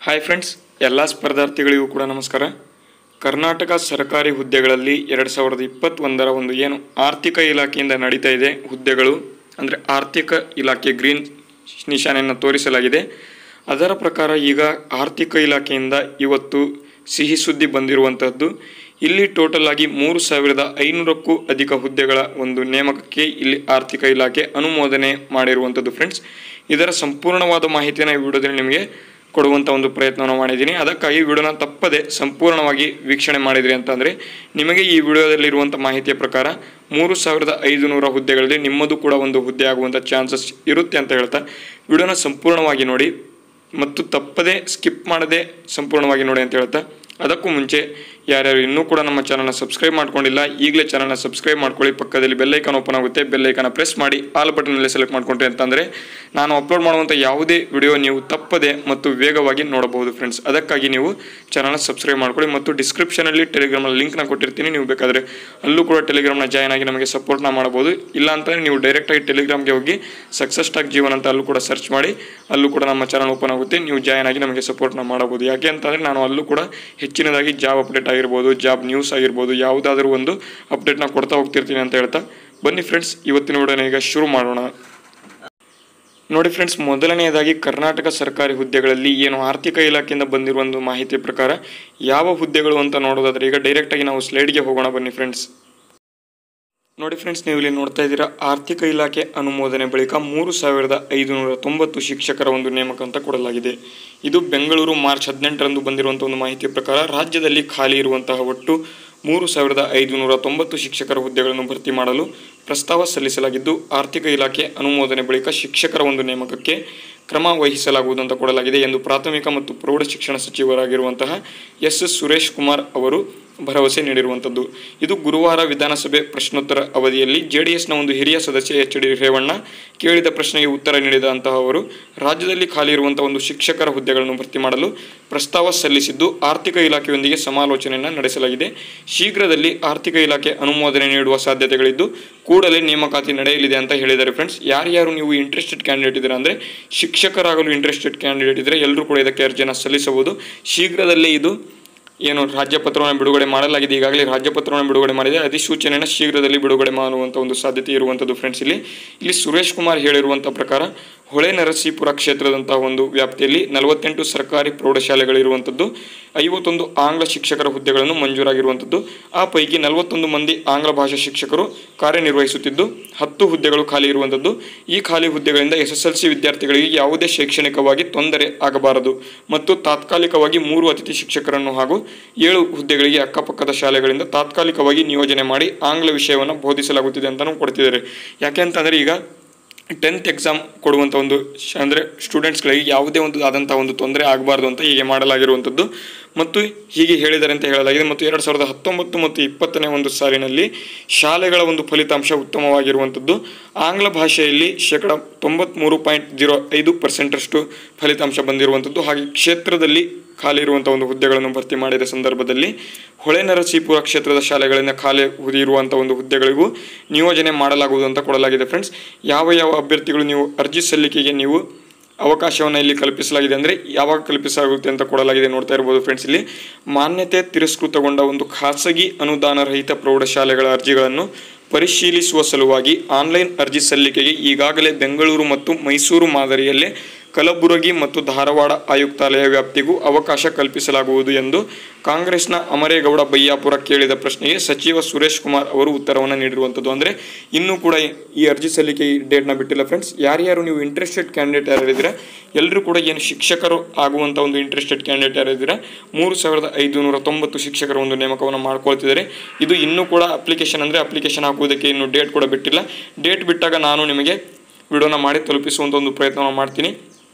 hi friends ಎಲ್ಲ ಸ್ಪರ್ಧಾರ್ಥಿಗಳಿಗೂ ಕೂಡ ನಮಸ್ಕಾರ ಕರ್ನಾಟಕ ಸರ್ಕಾರಿ ಹುದ್ದೆಗಳಲ್ಲಿ ಎರಡು ಸಾವಿರದ ಇಪ್ಪತ್ತೊಂದರ ಒಂದು ಏನು ಆರ್ಥಿಕ ಇಲಾಖೆಯಿಂದ ನಡೀತಾ ಇದೆ ಹುದ್ದೆಗಳು ಅಂದರೆ ಆರ್ಥಿಕ ಇಲಾಖೆ ಗ್ರೀನ್ ನಿಶಾನೆಯನ್ನು ತೋರಿಸಲಾಗಿದೆ ಅದರ ಪ್ರಕಾರ ಈಗ ಆರ್ಥಿಕ ಇಲಾಖೆಯಿಂದ ಇವತ್ತು ಸಿಹಿ ಸುದ್ದಿ ಬಂದಿರುವಂಥದ್ದು ಇಲ್ಲಿ ಟೋಟಲ್ ಆಗಿ ಮೂರು ಸಾವಿರದ ಐನೂರಕ್ಕೂ ಅಧಿಕ ಹುದ್ದೆಗಳ ಒಂದು ನೇಮಕಕ್ಕೆ ಇಲ್ಲಿ ಆರ್ಥಿಕ ಇಲಾಖೆ ಅನುಮೋದನೆ ಮಾಡಿರುವಂಥದ್ದು ಫ್ರೆಂಡ್ಸ್ ಇದರ ಸಂಪೂರ್ಣವಾದ ಮಾಹಿತಿಯನ್ನು ಈ ವಿಡಿಯೋದಲ್ಲಿ ನಿಮಗೆ ಕೊಡುವಂಥ ಒಂದು ಪ್ರಯತ್ನವನ್ನು ಮಾಡಿದ್ದೀನಿ ಅದಕ್ಕಾಗಿ ವಿಡಿಯೋನ ತಪ್ಪದೆ ಸಂಪೂರ್ಣವಾಗಿ ವೀಕ್ಷಣೆ ಮಾಡಿದ್ರಿ ಅಂತಂದರೆ ನಿಮಗೆ ಈ ವಿಡಿಯೋದಲ್ಲಿರುವಂಥ ಮಾಹಿತಿಯ ಪ್ರಕಾರ ಮೂರು ಸಾವಿರದ ಐದು ನೂರ ಹುದ್ದೆಗಳಲ್ಲಿ ನಿಮ್ಮದು ಕೂಡ ಒಂದು ಹುದ್ದೆ ಆಗುವಂಥ ಚಾನ್ಸಸ್ ಇರುತ್ತೆ ಅಂತ ಹೇಳ್ತಾ ವಿಡಿಯೋನ ಸಂಪೂರ್ಣವಾಗಿ ನೋಡಿ ಮತ್ತು ತಪ್ಪದೆ ಸ್ಕಿಪ್ ಮಾಡದೆ ಸಂಪೂರ್ಣವಾಗಿ ನೋಡಿ ಅಂತ ಹೇಳ್ತಾ ಅದಕ್ಕೂ ಮುಂಚೆ ಯಾರ್ಯಾರು ಇನ್ನೂ ಕೂಡ ನಮ್ಮ ಚಾನಲ್ನ ಸಬ್ಸ್ಕ್ರೈಬ್ ಮಾಡ್ಕೊಂಡಿಲ್ಲ ಈಗಲೇ ಚಾನಲ್ನ ಸಬ್ಸ್ಕ್ರೈಬ್ ಮಾಡ್ಕೊಳ್ಳಿ ಪಕ್ಕದಲ್ಲಿ ಬೆಲ್ಲೈಕನ್ ಓಪನ್ ಆಗುತ್ತೆ ಬೆಲ್ಲೈಕನ್ನ ಪ್ರೆಸ್ ಮಾಡಿ ಆಲ್ ಬಟನ್ ಮೇಲೆ ಸೆಲೆಕ್ಟ್ ಮಾಡ್ಕೊಂಡ್ರಿ ಅಂತಂದರೆ ನಾನು ಅಪ್ಲೋಡ್ ಮಾಡುವಂಥ ಯಾವುದೇ ವಿಡಿಯೋ ನೀವು ತಪ್ಪದೆ ಮತ್ತು ವೇಗವಾಗಿ ನೋಡಬಹುದು ಫ್ರೆಂಡ್ಸ್ ಅದಕ್ಕಾಗಿ ನೀವು ಚಾನಲ್ನ ಸಬ್ಸ್ಕ್ರೈಬ್ ಮಾಡ್ಕೊಳ್ಳಿ ಮತ್ತು ಡಿಸ್ಕ್ರಿಪ್ಷನಲ್ಲಿ ಟೆಲಿಗ್ರಾಮ್ನ ಲಿಂಕ್ನ ಕೊಟ್ಟಿರ್ತೀನಿ ನೀವು ಬೇಕಾದರೆ ಅಲ್ಲೂ ಕೂಡ ಟೆಲಿಗ್ರಾಮ್ನ ಜಾಯ್ನ್ ಆಗಿ ನಮಗೆ ಸಪೋರ್ಟ್ನ ಮಾಡಬಹುದು ಇಲ್ಲ ಅಂತಂದರೆ ನೀವು ಡೈರೆಕ್ಟಾಗಿ ಟೆಲಿಗ್ರಾಮ್ಗೆ ಹೋಗಿ ಸಕ್ಸಸ್ ಟಾಕ್ ಜೀವನ್ ಅಂತ ಅಲ್ಲೂ ಕೂಡ ಸರ್ಚ್ ಮಾಡಿ ಅಲ್ಲೂ ಕೂಡ ನಮ್ಮ ಚಾನಲ್ ಓಪನ್ ಆಗುತ್ತೆ ನೀವು ಜಾಯ್ನ್ ಆಗಿ ನಮಗೆ ಸಪೋರ್ಟ್ನ ಮಾಡಬಹುದು ಯಾಕೆ ಅಂತಂದರೆ ನಾನು ಅಲ್ಲೂ ಕೂಡ ಹೆಚ್ಚಿನದಾಗಿ ಜಾಬ್ ಅಪ್ಡೇಟ್ ಆಗಿರ್ಬೋದು ಜಾಬ್ ನ್ಯೂಸ್ ಆಗಿರ್ಬೋದು ಯಾವುದಾದ್ರೂ ಒಂದು ಅಪ್ಡೇಟ್ನ ಕೊಡ್ತಾ ಹೋಗ್ತಿರ್ತೀನಿ ಅಂತ ಹೇಳ್ತಾ ಬನ್ನಿ ಫ್ರೆಂಡ್ಸ್ ಇವತ್ತಿನ ವಿಡಿಯೋನ ಈಗ ಶುರು ಮಾಡೋಣ ನೋಡಿ ಫ್ರೆಂಡ್ಸ್ ಮೊದಲನೆಯದಾಗಿ ಕರ್ನಾಟಕ ಸರ್ಕಾರಿ ಹುದ್ದೆಗಳಲ್ಲಿ ಏನು ಆರ್ಥಿಕ ಇಲಾಖೆಯಿಂದ ಬಂದಿರುವ ಒಂದು ಮಾಹಿತಿ ಪ್ರಕಾರ ಯಾವ ಹುದ್ದೆಗಳು ಅಂತ ನೋಡೋದಾದ್ರೆ ಈಗ ಡೈರೆಕ್ಟಾಗಿ ನಾವು ಸ್ಲೈಡ್ಗೆ ಹೋಗೋಣ ಬನ್ನಿ ಫ್ರೆಂಡ್ಸ್ ನೋಡಿ ಫ್ರೆಂಡ್ಸ್ ನೀವು ಇಲ್ಲಿ ನೋಡ್ತಾ ಇದ್ದೀರಾ ಆರ್ಥಿಕ ಇಲಾಖೆ ಅನುಮೋದನೆ ಬಳಿಕ ಮೂರು ಸಾವಿರದ ಐದುನೂರ ತೊಂಬತ್ತು ಶಿಕ್ಷಕರ ಒಂದು ನೇಮಕ ಅಂತ ಕೊಡಲಾಗಿದೆ ಇದು ಬೆಂಗಳೂರು ಮಾರ್ಚ್ ಹದಿನೆಂಟರಂದು ಬಂದಿರುವಂಥ ಒಂದು ಮಾಹಿತಿಯ ಪ್ರಕಾರ ರಾಜ್ಯದಲ್ಲಿ ಖಾಲಿ ಇರುವಂತಹ ಒಟ್ಟು ಮೂರು ಸಾವಿರದ ಐದುನೂರ ತೊಂಬತ್ತು ಶಿಕ್ಷಕರ ಹುದ್ದೆಗಳನ್ನು ಭರ್ತಿ ಮಾಡಲು ಪ್ರಸ್ತಾವ ಸಲ್ಲಿಸಲಾಗಿದ್ದು ಆರ್ಥಿಕ ಇಲಾಖೆ ಅನುಮೋದನೆ ಬಳಿಕ ಶಿಕ್ಷಕರ ಒಂದು ನೇಮಕಕ್ಕೆ ಕ್ರಮ ವಹಿಸಲಾಗುವುದು ಅಂತ ಕೊಡಲಾಗಿದೆ ಎಂದು ಪ್ರಾಥಮಿಕ ಮತ್ತು ಪ್ರೌಢ ಶಿಕ್ಷಣ ಸಚಿವರಾಗಿರುವಂತಹ ಎಸ್ ಸುರೇಶ್ ಕುಮಾರ್ ಅವರು ಭರವಸೆ ನೀಡಿರುವಂಥದ್ದು ಇದು ಗುರುವಾರ ವಿಧಾನಸಭೆ ಪ್ರಶ್ನೋತ್ತರ ಅವಧಿಯಲ್ಲಿ ಜೆಡಿಎಸ್ನ ಒಂದು ಹಿರಿಯ ಸದಸ್ಯ ಎಚ್ ಡಿ ರೇವಣ್ಣ ಕೇಳಿದ ಪ್ರಶ್ನೆಗೆ ಉತ್ತರ ನೀಡಿದಂತಹ ಅವರು ರಾಜ್ಯದಲ್ಲಿ ಖಾಲಿ ಇರುವಂತಹ ಒಂದು ಶಿಕ್ಷಕರ ಹುದ್ದೆಗಳನ್ನು ಭರ್ತಿ ಮಾಡಲು ಪ್ರಸ್ತಾವ ಸಲ್ಲಿಸಿದ್ದು ಆರ್ಥಿಕ ಇಲಾಖೆಯೊಂದಿಗೆ ಸಮಾಲೋಚನೆಯನ್ನು ನಡೆಸಲಾಗಿದೆ ಶೀಘ್ರದಲ್ಲಿ ಆರ್ಥಿಕ ಇಲಾಖೆ ಅನುಮೋದನೆ ನೀಡುವ ಸಾಧ್ಯತೆಗಳಿದ್ದು ಕೂಡಲೇ ನೇಮಕಾತಿ ನಡೆಯಲಿದೆ ಅಂತ ಹೇಳಿದ್ದಾರೆ ಫ್ರೆಂಡ್ಸ್ ಯಾರ್ಯಾರು ನೀವು ಇಂಟ್ರೆಸ್ಟೆಡ್ ಕ್ಯಾಂಡಿಡೇಟ್ ಇದ್ದೀರಾ ಅಂದರೆ ಶಿಕ್ಷಕರಾಗಲು ಇಂಟ್ರೆಸ್ಟೆಡ್ ಕ್ಯಾಂಡಿಡೇಟ್ ಇದ್ದರೆ ಎಲ್ಲರೂ ಕೂಡ ಇದಕ್ಕೆ ಅರ್ಜಿಯನ್ನು ಸಲ್ಲಿಸಬಹುದು ಶೀಘ್ರದಲ್ಲೇ ಇದು ಏನು ರಾಜ್ಯಪತ್ರವನ್ನು ಬಿಡುಗಡೆ ಮಾಡಲಾಗಿದೆ ಈಗಾಗಲೇ ರಾಜ್ಯಪತ್ರವನ್ನು ಬಿಡುಗಡೆ ಮಾಡಿದೆ ಅಧಿಸೂಚನೆಯನ್ನು ಶೀಘ್ರದಲ್ಲಿ ಬಿಡುಗಡೆ ಮಾಡುವಂಥ ಒಂದು ಸಾಧ್ಯತೆ ಇರುವಂಥದ್ದು ಫ್ರೆಂಡ್ಸ್ ಇಲ್ಲಿ ಇಲ್ಲಿ ಸುರೇಶ್ ಕುಮಾರ್ ಹೇಳಿರುವಂಥ ಪ್ರಕಾರ ಹೊಳೆ ನರಸೀಪುರ ಕ್ಷೇತ್ರದಂತಹ ಒಂದು ವ್ಯಾಪ್ತಿಯಲ್ಲಿ ನಲವತ್ತೆಂಟು ಸರ್ಕಾರಿ ಪ್ರೌಢಶಾಲೆಗಳಿರುವಂಥದ್ದು ಐವತ್ತೊಂದು ಆಂಗ್ಲ ಶಿಕ್ಷಕರ ಹುದ್ದೆಗಳನ್ನು ಮಂಜೂರಾಗಿರುವಂಥದ್ದು ಆ ಪೈಕಿ ನಲವತ್ತೊಂದು ಮಂದಿ ಆಂಗ್ಲ ಭಾಷಾ ಶಿಕ್ಷಕರು ಕಾರ್ಯನಿರ್ವಹಿಸುತ್ತಿದ್ದು ಹತ್ತು ಹುದ್ದೆಗಳು ಖಾಲಿ ಇರುವಂಥದ್ದು ಈ ಖಾಲಿ ಹುದ್ದೆಗಳಿಂದ ಎಸ್ ಎಸ್ ಎಲ್ ಸಿ ವಿದ್ಯಾರ್ಥಿಗಳಿಗೆ ಯಾವುದೇ ಶೈಕ್ಷಣಿಕವಾಗಿ ತೊಂದರೆ ಆಗಬಾರದು ಮತ್ತು ತಾತ್ಕಾಲಿಕವಾಗಿ ಮೂರು ಅತಿಥಿ ಶಿಕ್ಷಕರನ್ನು ಹಾಗೂ ಏಳು ಹುದ್ದೆಗಳಿಗೆ ಅಕ್ಕಪಕ್ಕದ ಶಾಲೆಗಳಿಂದ ತಾತ್ಕಾಲಿಕವಾಗಿ ನಿಯೋಜನೆ ಮಾಡಿ ಆಂಗ್ಲ ವಿಷಯವನ್ನು ಬೋಧಿಸಲಾಗುತ್ತಿದೆ ಅಂತಲೂ ಕೊಡ್ತಿದ್ದಾರೆ ಯಾಕೆ ಅಂತಂದರೆ ಈಗ ಟೆಂತ್ ಎಕ್ಸಾಮ್ ಕೊಡುವಂಥ ಒಂದು ಶ- ಅಂದರೆ ಸ್ಟೂಡೆಂಟ್ಸ್ಗಳಿಗೆ ಯಾವುದೇ ಒಂದು ಆದಂಥ ಒಂದು ತೊಂದರೆ ಆಗಬಾರ್ದು ಅಂತ ಹೀಗೆ ಮಾಡಲಾಗಿರುವಂಥದ್ದು ಮತ್ತು ಹೀಗೆ ಹೇಳಿದ್ದಾರೆ ಅಂತ ಹೇಳಲಾಗಿದೆ ಮತ್ತು ಎರಡು ಸಾವಿರದ ಹತ್ತೊಂಬತ್ತು ಮತ್ತು ಇಪ್ಪತ್ತನೇ ಒಂದು ಸಾಲಿನಲ್ಲಿ ಶಾಲೆಗಳ ಒಂದು ಫಲಿತಾಂಶ ಉತ್ತಮವಾಗಿರುವಂಥದ್ದು ಆಂಗ್ಲ ಭಾಷೆಯಲ್ಲಿ ಶೇಕಡ ತೊಂಬತ್ತ್ಮೂರು ಪಾಯಿಂಟ್ ಜೀರೋ ಐದು ಪರ್ಸೆಂಟಷ್ಟು ಫಲಿತಾಂಶ ಬಂದಿರುವಂಥದ್ದು ಹಾಗೆ ಕ್ಷೇತ್ರದಲ್ಲಿ ಖಾಲಿ ಇರುವಂಥ ಒಂದು ಹುದ್ದೆಗಳನ್ನು ಭರ್ತಿ ಮಾಡಿದ ಸಂದರ್ಭದಲ್ಲಿ ಹೊಳೆ ನರಸೀಪುರ ಕ್ಷೇತ್ರದ ಶಾಲೆಗಳಿಂದ ಖಾಲಿ ಹುದ್ದೆ ಇರುವಂಥ ಒಂದು ಹುದ್ದೆಗಳಿಗೂ ನಿಯೋಜನೆ ಮಾಡಲಾಗುವುದು ಅಂತ ಕೊಡಲಾಗಿದೆ ಫ್ರೆಂಡ್ಸ್ ಯಾವ ಯಾವ ಅಭ್ಯರ್ಥಿಗಳು ನೀವು ಅರ್ಜಿ ಸಲ್ಲಿಕೆಗೆ ನೀವು ಅವಕಾಶವನ್ನು ಇಲ್ಲಿ ಕಲ್ಪಿಸಲಾಗಿದೆ ಅಂದರೆ ಯಾವಾಗ ಕಲ್ಪಿಸಲಾಗುತ್ತೆ ಅಂತ ಕೊಡಲಾಗಿದೆ ನೋಡ್ತಾ ಇರ್ಬೋದು ಫ್ರೆಂಡ್ಸ್ ಇಲ್ಲಿ ಮಾನ್ಯತೆ ತಿರಸ್ಕೃತಗೊಂಡ ಒಂದು ಖಾಸಗಿ ಅನುದಾನ ರಹಿತ ಪ್ರೌಢಶಾಲೆಗಳ ಅರ್ಜಿಗಳನ್ನು ಪರಿಶೀಲಿಸುವ ಸಲುವಾಗಿ ಆನ್ಲೈನ್ ಅರ್ಜಿ ಸಲ್ಲಿಕೆಗೆ ಈಗಾಗಲೇ ಬೆಂಗಳೂರು ಮತ್ತು ಮೈಸೂರು ಮಾದರಿಯಲ್ಲೇ ಕಲಬುರಗಿ ಮತ್ತು ಧಾರವಾಡ ಆಯುಕ್ತಾಲಯ ವ್ಯಾಪ್ತಿಗೂ ಅವಕಾಶ ಕಲ್ಪಿಸಲಾಗುವುದು ಎಂದು ಕಾಂಗ್ರೆಸ್ನ ಅಮರೇಗೌಡ ಬಯ್ಯಾಪುರ ಕೇಳಿದ ಪ್ರಶ್ನೆಗೆ ಸಚಿವ ಸುರೇಶ್ ಕುಮಾರ್ ಅವರು ಉತ್ತರವನ್ನು ನೀಡಿರುವಂಥದ್ದು ಅಂದರೆ ಇನ್ನೂ ಕೂಡ ಈ ಅರ್ಜಿ ಸಲ್ಲಿಕೆ ಡೇಟ್ನ ಬಿಟ್ಟಿಲ್ಲ ಫ್ರೆಂಡ್ಸ್ ಯಾರ್ಯಾರು ನೀವು ಇಂಟ್ರೆಸ್ಟೆಡ್ ಕ್ಯಾಂಡಿಡೇಟ್ ಯಾರಿದ್ದೀರಾ ಎಲ್ಲರೂ ಕೂಡ ಏನು ಶಿಕ್ಷಕರು ಆಗುವಂಥ ಒಂದು ಇಂಟ್ರೆಸ್ಟೆಡ್ ಕ್ಯಾಂಡಿಡೇಟ್ ಯಾರಿದ್ದೀರಾ ಮೂರು ಸಾವಿರದ ಐದುನೂರ ತೊಂಬತ್ತು ಶಿಕ್ಷಕರ ಒಂದು ನೇಮಕವನ್ನು ಮಾಡ್ಕೊಳ್ತಿದ್ದಾರೆ ಇದು ಇನ್ನೂ ಕೂಡ ಅಪ್ಲಿಕೇಶನ್ ಅಂದರೆ ಅಪ್ಲಿಕೇಶನ್ ಹಾಕುವುದಕ್ಕೆ ಇನ್ನೂ ಡೇಟ್ ಕೂಡ ಬಿಟ್ಟಿಲ್ಲ ಡೇಟ್ ಬಿಟ್ಟಾಗ ನಾನು ನಿಮಗೆ ವಿಡಿಯೋನ ಮಾಡಿ ತಲುಪಿಸುವಂಥ ಒಂದು ಪ್ರಯತ್ನವನ್ನು ಮಾಡ್ತೀನಿ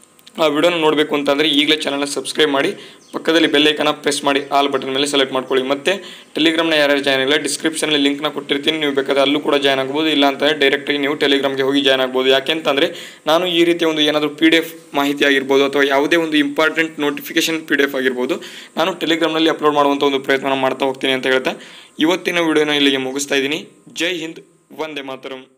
ಆ ವಿಡಿಯೋನ ನೋಡಬೇಕು ಅಂತಂದರೆ ಈಗಲೇ ಚಾನಲ್ನ ಸಬ್ಸ್ಕ್ರೈಬ್ ಮಾಡಿ ಪಕ್ಕದಲ್ಲಿ ಬೆಲ್ಲೈಕನ್ನ ಪ್ರೆಸ್ ಮಾಡಿ ಆಲ್ ಬಟನ್ ಮೇಲೆ ಸೆಲೆಕ್ಟ್ ಮಾಡ್ಕೊಳ್ಳಿ ಮತ್ತು ಟೆಲಿಗ್ರಾಮ್ನ ಯಾರ್ಯಾರು ಜಾಯ್ನ್ ಆಗಿಲ್ಲ ಡಿಸ್ಕ್ರಿಪ್ಷನಲ್ಲಿ ಲಿಂಕ್ನ ಕೊಟ್ಟಿರ್ತೀನಿ ನೀವು ಬೇಕಾದ್ರೆ ಅಲ್ಲೂ ಕೂಡ ಜಾಯ್ನ್ ಆಗ್ಬೋದು ಇಲ್ಲ ಅಂತಂದರೆ ಡೈರೆಕ್ಟಾಗಿ ನೀವು ಟೆಲಿಗ್ರಾಮ್ಗೆ ಹೋಗಿ ಜಾಯ್ನ್ ಆಗ್ಬೋದು ಯಾಕೆಂತಂದರೆ ನಾನು ಈ ರೀತಿಯ ಒಂದು ಏನಾದರೂ ಪಿ ಡಿ ಎಫ್ ಮಾಹಿತಿ ಆಗಿರ್ಬೋದು ಅಥವಾ ಯಾವುದೇ ಒಂದು important notification P D F ಆಗಿರ್ಬೋದು ನಾನು ಟೆಲಿಗ್ರಾಮ್ನಲ್ಲಿ ಅಪ್ಲೋಡ್ ಮಾಡುವಂಥ ಒಂದು ಪ್ರಯತ್ನ ಮಾಡ್ತಾ ಹೋಗ್ತೀನಿ ಅಂತ ಹೇಳ್ತಾ ಇವತ್ತಿನ ವಿಡಿಯೋನ ಇಲ್ಲಿಗೆ ಮುಗಿಸ್ತಾ ಇದ್ದೀನಿ ಜೈ ಹಿಂದ್ ವಂದೇ ಮಾತರಂ